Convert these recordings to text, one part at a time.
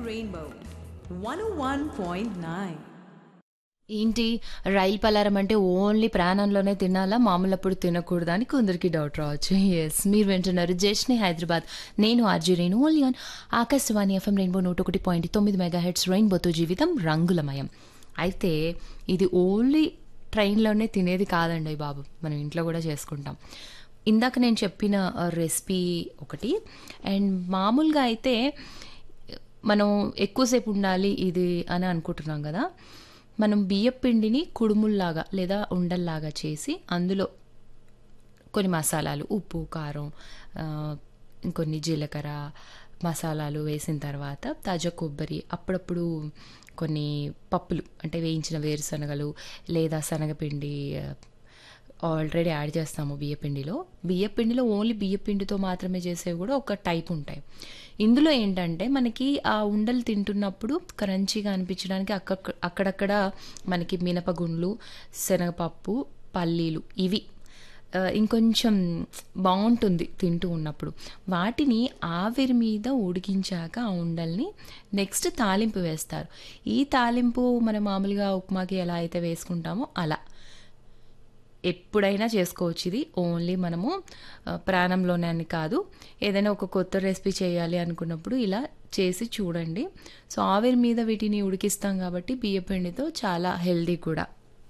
Rainbow 101.9. ఏంటి రైలు పలారం అంటే only ప్రాణంలోనే తినాలా మామూలప్పుడు తినకూడదా అని కొందరికి డౌట్ రావచ్చు ఎస్ మీరు వింటున్నారు జస్ట్ని హైదరాబాద్ నేను RJ Renu only on Akashvani FM rainbow నూట ఒకటి పాయింట్ తొమ్మిది మెగా హెడ్స్ రెయిన్బోతో జీవితం రంగులమయం అయితే ఇది ఓన్లీ ట్రైన్లోనే తినేది కాదండి బాబు మనం ఇంట్లో కూడా చేసుకుంటాం ఇందాక నేను చెప్పిన రెసిపీ ఒకటి అండ్ మామూలుగా అయితే మనం ఎక్కువసేపు ఉండాలి ఇది అని అనుకుంటున్నాం కదా మనం బియ్యం పిండిని కుడుముల్లాగా లేదా ఉండల్లాగా చేసి అందులో కొన్ని మసాలాలు ఉప్పు కారం ఆ, ఇంకొన్ని జీలకర్ర మసాలాలు వేసిన తర్వాత తాజా కొబ్బరి అప్పుడప్పుడు కొన్ని పప్పులు అంటే వేయించిన వేరుశనగలు లేదా శనగపిండి ఆ, ఆల్రెడీ యాడ్ చేస్తాము బియ్యపిండిలో బియ్యపిండిలో ఓన్లీ బియ్యపిండితో మాత్రమే చేసేవి కూడా ఒక టైప్ ఉంటాయి ఇందులో ఏంటంటే మనకి ఆ ఉండలు తింటున్నప్పుడు క్రంచీగా అనిపించడానికి అక్క అక్కడక్కడ మనకి మినపగుండ్లు శనగపప్పు పల్లీలు ఇవి ఆ, ఇంకొంచెం బాగుంటుంది తింటూ ఉన్నప్పుడు వాటిని ఆవిరి మీద ఉడికించాక ఆ ఉండల్ని నెక్స్ట్ తాలింపు వేస్తారు ఈ తాలింపు మనం మామూలుగా ఉప్మాకి ఎలా అయితే వేసుకుంటామో అలా ఎప్పుడైనా చేసుకోవచ్చు ఇది ఓన్లీ మనము ఆ, ప్రాణంలోనే అని కాదు ఏదైనా ఒక కొత్త రెసిపీ చేయాలి అనుకున్నప్పుడు ఇలా చేసి చూడండి సో ఆవిరి మీద వీటిని ఉడికిస్తాం కాబట్టి బియ్యపిండితో చాలా హెల్దీ కూడా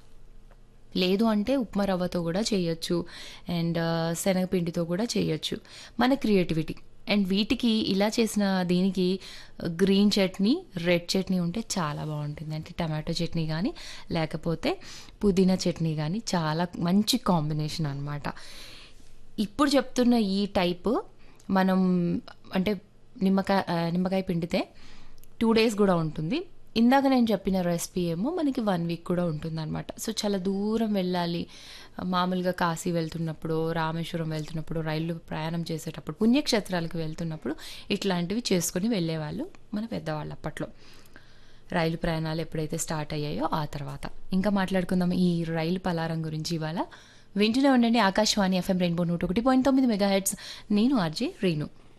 లేదు అంటే ఉప్మా రవ్వతో కూడా చేయొచ్చు అండ్ శనగపిండితో కూడా చేయొచ్చు మన క్రియేటివిటీ అండ్ వీటికి ఇలా చేసిన దీనికి గ్రీన్ చట్నీ రెడ్ చట్నీ ఉంటే చాలా బాగుంటుంది అంటే టమాటో చట్నీ కానీ లేకపోతే పుదీనా చట్నీ కానీ చాలా మంచి కాంబినేషన్ అనమాట ఇప్పుడు చెప్తున్న ఈ టైప్ మనం అంటే నిమ్మకాయ ఆ, నిమ్మకాయ పిండితే టూ డేస్ కూడా ఉంటుంది ఇందాక నేను చెప్పిన రెసిపీ ఏమో మనకి వన్ వీక్ కూడా ఉంటుంది అనమాట సో చాలా దూరం వెళ్ళాలి మామూలుగా కాశీ వెళ్తున్నప్పుడు రామేశ్వరం వెళ్తున్నప్పుడు రైలు ప్రయాణం చేసేటప్పుడు పుణ్యక్షేత్రాలకు వెళ్తున్నప్పుడు ఇట్లాంటివి చేసుకొని వెళ్ళేవాళ్ళు మన పెద్దవాళ్ళు అప్పట్లో రైలు ప్రయాణాలు ఎప్పుడైతే స్టార్ట్ అయ్యాయో ఆ తర్వాత ఇంకా మాట్లాడుకుందాం ఈ రైలు పలారం గురించి ఇవాళ వింటూనే ఉండండి ఆకాశవాణి ఎఫ్ఎం రెయిన్బో నూట ఒకటి పాయింట్ తొమ్మిది మెగా హెడ్స్ నేను ఆర్జే రీను